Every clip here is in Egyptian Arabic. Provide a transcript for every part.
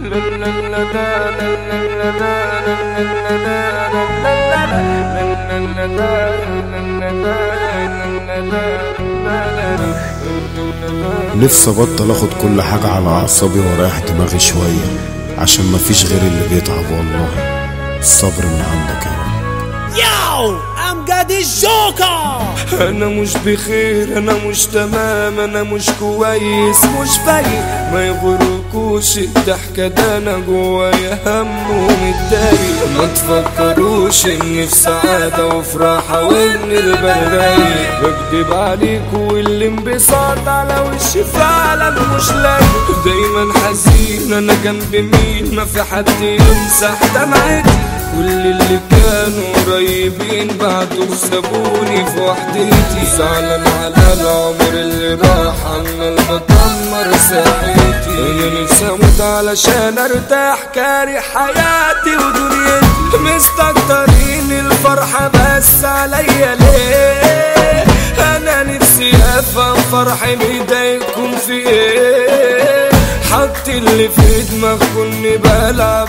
نفسي ابطل اخد كل حاجة على اعصابي واريح دماغي شوية عشان مفيش غير اللي بيتعب والله الصبر من عندك يا رب Yo, I'm Gaddy Joker. انا مش بخير انا مش تمام انا مش كويس مش فايق ما يغركوش الضحكة ده انا جوايا هم ومتضايق ما تفكروش اني في سعادة وفي راحة وان البال رايق بكدب عليكوا والانبساط على وشي فعلا مش لايق دايما حزين انا جنب مين ما في حد يمسح دمعتي كل اللي كانوا قريبين بعدوا سابوني في وحدتي زعلان على العمر اللي راح عنا اللي بدمر ساحتي انا نفسي اموت علشان ارتاح كاره حياتي ودنيتي مستكترين الفرحة بس عليا ليه انا نفسي افهم فرحي مضايقكم في ايه حط اللي في دماغكم اني بلعب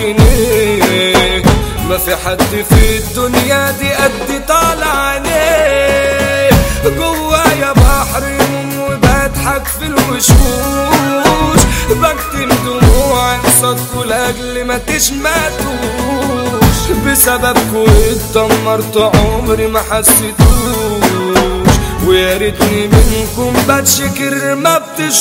بالجنيه ما في حد في الدنيا دي قد طالع عينيه جوايا بحر يموم وبضحك في الوشوش بكتم دموعي قصادكوا لاجل ما تشمتوش بسببكوا اتدمرت عمري ما حسيتوش ويا ريتني منكم بتشكر ما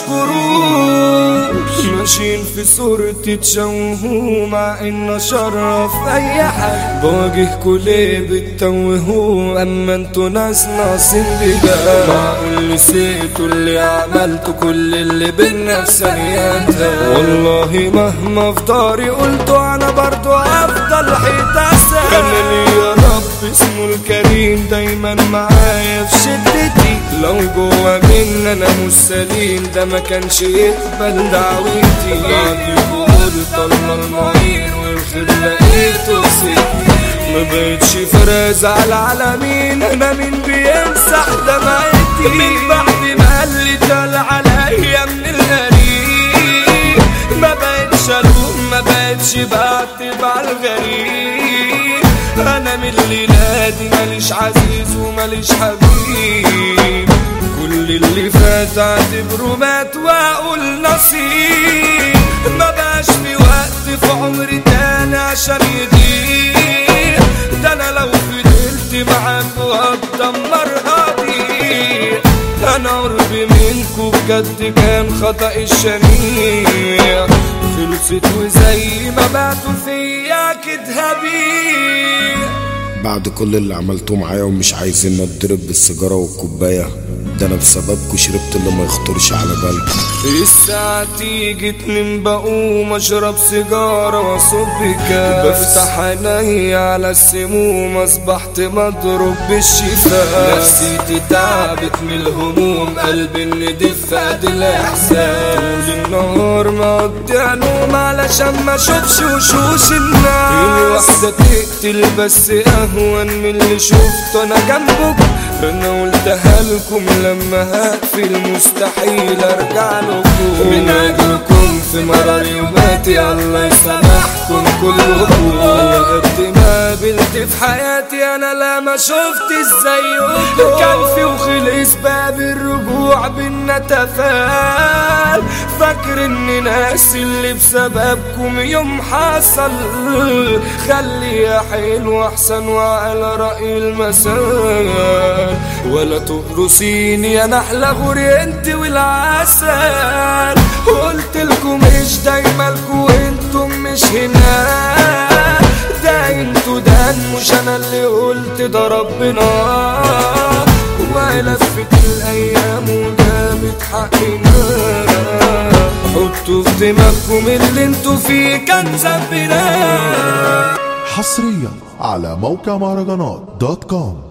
بتشكروش ماشيين في صورتي تشوهوا مع ان اشرف اي حد بواجهكوا ليه بتتوهوا اما انتوا ناس ناقصين بجد معقول نسيتوا اللي عملتوا كل اللي بينا في ثانيات والله مهما في داري قلتوا انا برضو افضل حيطة انا لي يا رب اسمه الكريم دايما معايا في شدتي لو جوا من انا مش سليم ده ما كانش يقبل دعوتي بعد قلت الله المعين والخير لقيته في سكتي ما بقتش فراز على العالمين انا مين بيمسح دمعتي من بعد ما اللي طال عليا من الغريب ما بقتش الوم ما بقتش بعتب على الغريب انا من اللي نادي ماليش عزيز وماليش حبيب كل اللي فات اعتبره مات واقول نصيب ما بقاش في وقت في عمري تاني عشان يضيع ده انا لو فضلت معاك وهتدمر هضيع انا قربي منكو بجد كان خطأ الشنيع خلصت وزي ما بعتوا فيا كده هبيع بعد كل اللي عملتوه معايا ومش عايزين نضرب بالسيجارة والكوباية ده انا بسببكوا شربت اللي ما يخطرش على بالكم الساعة تيجي اتنين بقوم اشرب سيجارة واصب كاس بفتح عيني على السموم اصبحت مضروب بالشفاء نفسيتي تعبت من الهموم قلبي الندف قد الاحساس طول النهار مقضي نوم علشان ما اشوفش وشوش الناس الوحدة تقتل بس اهون من اللي شفته انا جنبك انا قلتها لكم لما هقفل مستحيل ارجع لكم من اجلكم في مرار يوماتي الله يسامحكم كلكم قد ما قابلت في حياتي انا لا ما شفت زيكم كان في وخلص باب الرجوع بينا تفال فاكر اني ناسي اللي بسببكم يوم حصل خلي حلو احسن وعلى رأي المثل ولا تقرصيني يا نحلة غوري انت والعسل قلت لكم مش دايما لكم انتم مش هنا ده انتوا ده مش انا اللي قلت ده ربنا ولفت الايام وجابت حقنا حطوا في دماغكم اللي انتوا فيه كان ذنبنا حصريا على موقع مهرجانات دوت كوم